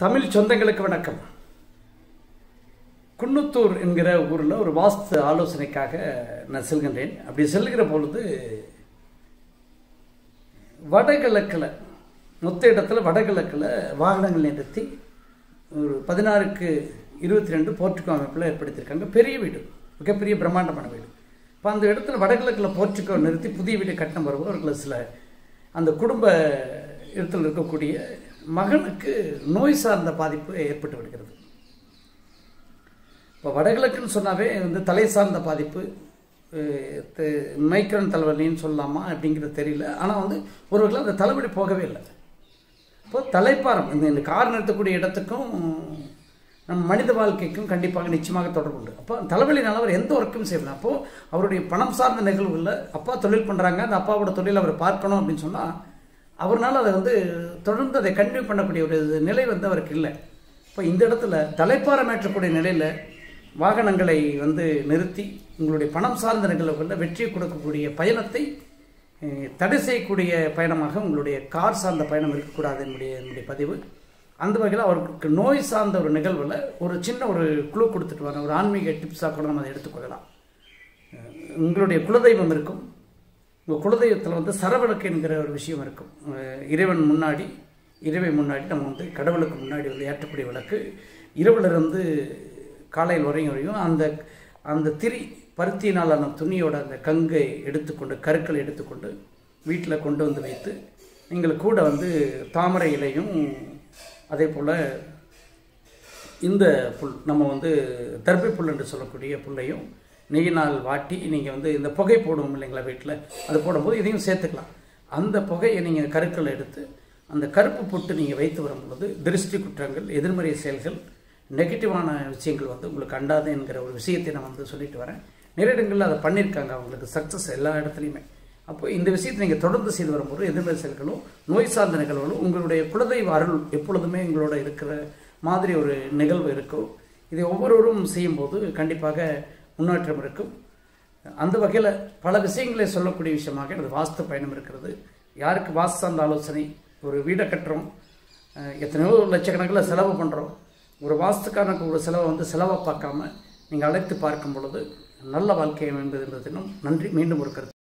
தமிழ் சொந்தங்களுக்கு வணக்கம் குன்னத்தூர் என்கிற ஊரில் ஒரு வாஸ்து ஆலோசனைக்காக நான் செல்கின்றேன் அப்படி செல்கிற பொழுது வடகிழக்கில் மொத்த இடத்துல வடகிழக்கில் வாகனங்கள் நிறுத்தி ஒரு பதினாறுக்கு இருபத்தி ரெண்டு போர்ச்சுகோ அமைப்பில் ஏற்படுத்தியிருக்காங்க பெரிய வீடு மிகப்பெரிய பிரம்மாண்டமான வீடு இப்போ அந்த இடத்துல வடகிழக்கில் போர்ச்சுகோ நிறுத்தி புதிய வீடு கட்டணம் வரும்போது அவர்கள் சில அந்த குடும்ப இடத்தில் இருக்கக்கூடிய மகனுக்கு நோய் சார்ந்த பாதிப்பு ஏற்பட்டு விடுகிறது இப்போ வடகிழக்குன்னு சொன்னாவே வந்து தலை சார்ந்த பாதிப்பு மைக்ரோன் தலைவலின்னு சொல்லலாமா அப்படிங்கிறது தெரியல ஆனால் வந்து ஒருவர்கள் அந்த தலைவலி போகவே இல்லை இப்போ தலைப்பாரம் இந்த இந்த கார் நிறுத்தக்கூடிய இடத்துக்கும் நம்ம மனித வாழ்க்கைக்கும் கண்டிப்பாக நிச்சயமாக தொடர்பு உண்டு அப்போ தலைவலினால அவர் எந்த ஒர்க்கும் செய்யலாம் அப்போது அவருடைய பணம் சார்ந்த நிகழ்வுகளில் அப்பா தொழில் பண்ணுறாங்க அந்த அப்பாவோட தொழில் அவர் பார்க்கணும் அப்படின்னு சொன்னால் அவரால் அதை வந்து தொடர்ந்து அதை கண்டினியூ பண்ணக்கூடிய ஒரு நிலை வந்து அவருக்கு இல்லை இப்போ இந்த இடத்துல தலைப்பாரம் ஏற்றக்கூடிய நிலையில் வாகனங்களை வந்து நிறுத்தி உங்களுடைய பணம் சார்ந்த நிகழ்வுகளில் வெற்றி கொடுக்கக்கூடிய பயணத்தை தடை செய்யக்கூடிய பயணமாக உங்களுடைய கார் சார்ந்த பயணம் இருக்கக்கூடாது என்னுடைய என்னுடைய பதிவு அந்த வகையில் அவருக்கு நோய் சார்ந்த ஒரு நிகழ்வில் ஒரு சின்ன ஒரு குழு கொடுத்துட்டு வரேன் ஒரு ஆன்மீக டிப்ஸாக கூட நம்ம அதை எடுத்துக்கொள்ளலாம் உங்களுடைய குலதெய்வம் இருக்கும் உங்கள் குலதெய்வத்தில் வந்து சரவிளக்கு என்கிற ஒரு விஷயம் இருக்கும் இறைவன் முன்னாடி இறைவை முன்னாடி நம்ம வந்து கடவுளுக்கு முன்னாடி வந்து ஏற்றக்கூடிய விளக்கு இரவுலேருந்து காலையில் வரையும் வரையும் அந்த அந்த திரி பருத்தியினாலான துணியோட அந்த கங்கை எடுத்துக்கொண்டு கருக்களை எடுத்துக்கொண்டு வீட்டில் கொண்டு வந்து வைத்து நீங்கள் கூட வந்து தாமரை இலையும் அதே போல் இந்த புல் நம்ம வந்து தர்பை புல் என்று சொல்லக்கூடிய புல்லையும் நெய்யினால் வாட்டி நீங்கள் வந்து இந்த புகை போடுவோம் இல்லைங்களா வீட்டில் அது போடும்போது இதையும் சேர்த்துக்கலாம் அந்த புகையை நீங்கள் கருக்கள் எடுத்து அந்த கருப்பு பொட்டு நீங்கள் வைத்து வரும்பொழுது திருஷ்டி குற்றங்கள் எதிர்மறை செயல்கள் நெகட்டிவான விஷயங்கள் வந்து உங்களுக்கு அண்டாது என்கிற ஒரு விஷயத்தை நான் வந்து சொல்லிட்டு வரேன் நிறைய இடங்களில் அதை பண்ணியிருக்காங்க அவங்களுக்கு சக்ஸஸ் எல்லா இடத்துலையுமே அப்போ இந்த விஷயத்தை நீங்கள் தொடர்ந்து செய்து வரும்போது எதிர்மறை செயல்களும் நோய் சார்ந்த நிகழ்வுகளும் உங்களுடைய குலதெய்வ அருள் எப்பொழுதுமே எங்களோட இருக்கிற மாதிரி ஒரு நிகழ்வு இருக்கும் இதை ஒவ்வொருவரும் செய்யும்போது கண்டிப்பாக முன்னேற்றம் இருக்கும் அந்த வகையில் பல விஷயங்களை சொல்லக்கூடிய விஷயமாக எனது வாஸ்து பயணம் இருக்கிறது யாருக்கு வாஸ்து சார்ந்த ஆலோசனை ஒரு வீடை கட்டுறோம் எத்தனையோ லட்சக்கணக்கில் செலவு பண்ணுறோம் ஒரு வாஸ்துக்கான ஒரு செலவை வந்து செலவாக பார்க்காம நீங்கள் அழைத்து பார்க்கும் பொழுது நல்ல வாழ்க்கை என்பது என்பதினும் நன்றி மீண்டும் ஒரு கருத்து